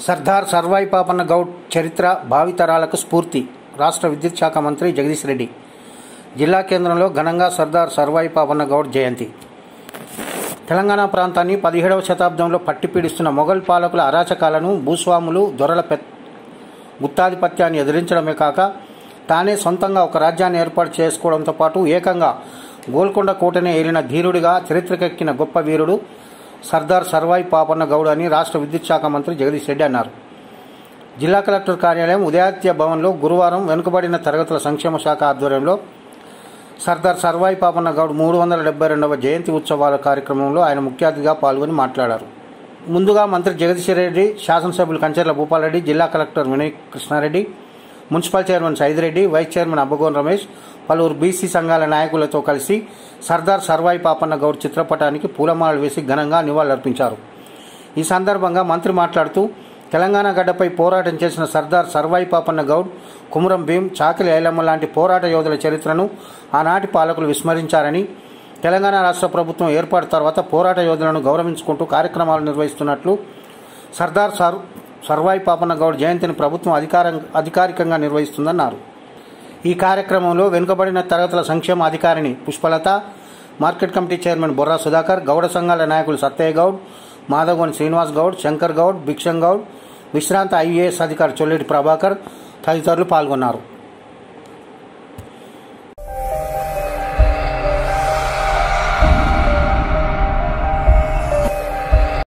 సర్దార్ సర్వాయి పాపన్న గౌడ్ చరిత్ర భావితరాలకు స్ఫూర్తి రాష్ట్ర విద్యుత్ శాఖ మంత్రి జగదీష్ రెడ్డి జిల్లా కేంద్రంలో ఘనంగా సర్దార్ సర్వాయి పాపన్న గౌడ్ జయంతి తెలంగాణ ప్రాంతాన్ని పదిహేడవ శతాబ్దంలో పట్టిపీడిస్తున్న మొఘల్ పాలకుల అరాచకాలను భూస్వాములు దొరల పె గుత్తాధిపత్యాన్ని ఎదిరించడమే కాక తానే సొంతంగా ఒక రాజ్యాన్ని ఏర్పాటు చేసుకోవడంతో పాటు ఏకంగా గోల్కొండ కోటనే ఏలిన ధీరుడిగా చరిత్రకెక్కిన గొప్ప వీరుడు సర్దార్ సర్వాయి పాపన్న గౌడ్ అని రాష్ట్ర విద్యుత్ శాఖ మంత్రి జగదీష్ రెడ్డి అన్నారు జిల్లా కలెక్టర్ కార్యాలయం ఉదయాత్య భవన్లో గురువారం వెనుకబడిన తరగతుల సంక్షేమ శాఖ ఆధ్వర్యంలో సర్దార్ సర్వాయి పాపన్న గౌడ్ మూడు వందల డెబ్బై రెండవ జయంతి ఉత్సవాల కార్యక్రమంలో ఆయన ముఖ్య అతిథిగా పాల్గొని మాట్లాడారు ముందుగా మంత్రి జగదీష్ రెడ్డి శాసనసభ్యులు కంచెర్ల భూపాలరెడ్డి జిల్లా collector Vinay Krishna Reddy municipal chairman Saidi Reddy vice chairman Abbagoni Ramesh పలువురు బీసీ సంఘాల నాయకులతో కలిసి సర్దార్ సర్వాయి పాపన్న గౌడ్ చిత్రపటానికి పూలమాలలు వేసి ఘనంగా నివాళులర్పించారు ఈ సందర్భంగా మంత్రి మాట్లాడుతూ తెలంగాణ గడ్డపై పోరాటం చేసిన సర్దార్ సర్వాయి పాపన్న గౌడ్ కుమురం భీం చాకిలి ఐలమ్మ లాంటి పోరాట యోధుల చరిత్రను ఆనాటి పాలకులు విస్మరించారని తెలంగాణ రాష్ట్ర ప్రభుత్వం ఏర్పాటు తర్వాత పోరాట యోధులను గౌరవించుకుంటూ కార్యక్రమాలు నిర్వహిస్తున్నట్లు సర్దార్ సర్ సర్వాయి పాపన్న గౌడ్ జయంతిని ప్రభుత్వం అధికారం అధికారికంగా నిర్వహిస్తుందన్నారు ఈ కార్యక్రమంలో వెనుకబడిన తరగతుల సంక్షేమ అధికారిని Pushpalatha market committee chairman Borra Sudhakar గౌడ సంఘాల నాయకులు సత్తయ్య గౌడ్ మాధవగోని శ్రీనివాస్ గౌడ్ శంకర్ గౌడ్ భిక్షం గౌడ్ విశ్రాంత ఐఏఎస్ అధికారి చొల్లేటి ప్రభాకర్ తదితరులు పాల్గొన్నారు